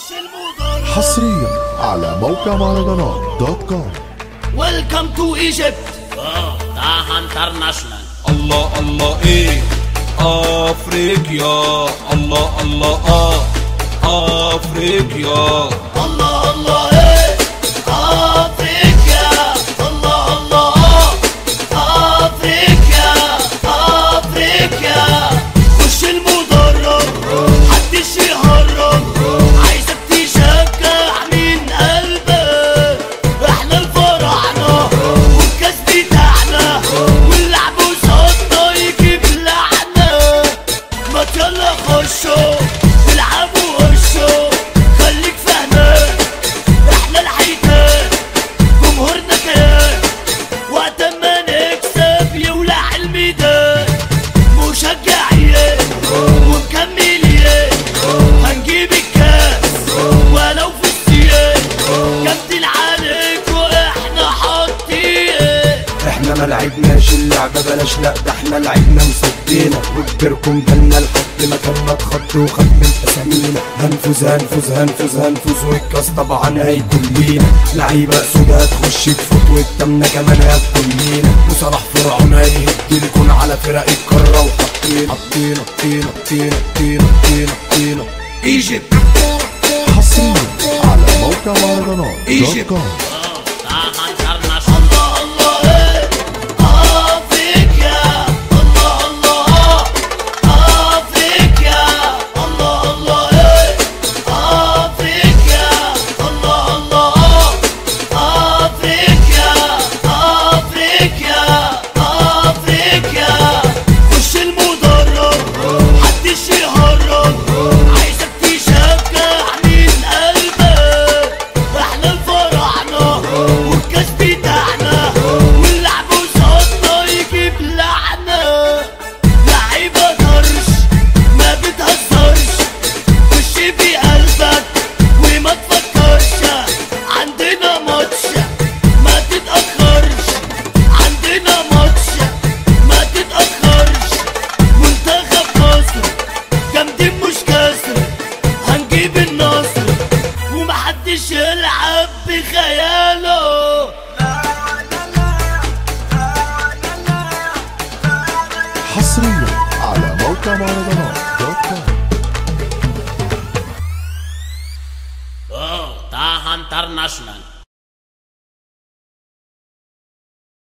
حصريا على موقع مهرجانات دوت كوم ويلكم تو ايجيبت طه انترناشونال الله الله ايه افريقيا الله الله اه افريقيا الله الله ايه افريقيا الله الله اه افريقيا افريقيا خش المدرج محدش يهرب عايزك تشجع من قلبك احنا الفراعنه والكاس بتاعنا واللعب قصادنا يجيب لعنه ما يلا خشوا العبوا وشوا خليك فاهمان احنا الحيتان جمهورنا كيان وقت ما نكسب يولع الميدان مشجعين ومكملين هنجيب الكاس ولو في السيان كابتن عليك واحنا حاطين احنا ما لعبناش اللعبة بلاش لا ده احنا لعبنا وصدينا وكبركم جالنا لحد ما كان اتخط وخد من اسامينا هنفوز هنفوز هنفوز هنفوز والكاس طبعا هيكون لينا لعيبة سودا هتخش تفوت والتمنة كمان هتكون لينا وصلاح فرعون هيهد الكون على فرق القارة وحطينا حطينا حطينا حطينا حطينا حطينا حطينا ايجيبت حصريا على موقع مهرجانات دوت كوم الله الله ايه افريقيا الله الله افريقيا الله الله ايه افريقيا الله الله افريقيا افريقيا افريقيا خش المدرج محدش يهرب عايزك تشجع من قلبك احنا الفراعنه والكاس بتاعنا واللعب قصادنا يجيب لعنه لعيبه طرش ما بتهزرش خش بقلبك وما تفكرش عندنا ماتش ما تتأخرش عندنا ماتش ما تتأخرش منتخب مصر جامدين مش كسر هنجيب النصر ومحدش يلعب بخياله حصريا على موقع مهرجانات دوت كوم طه انترناشونال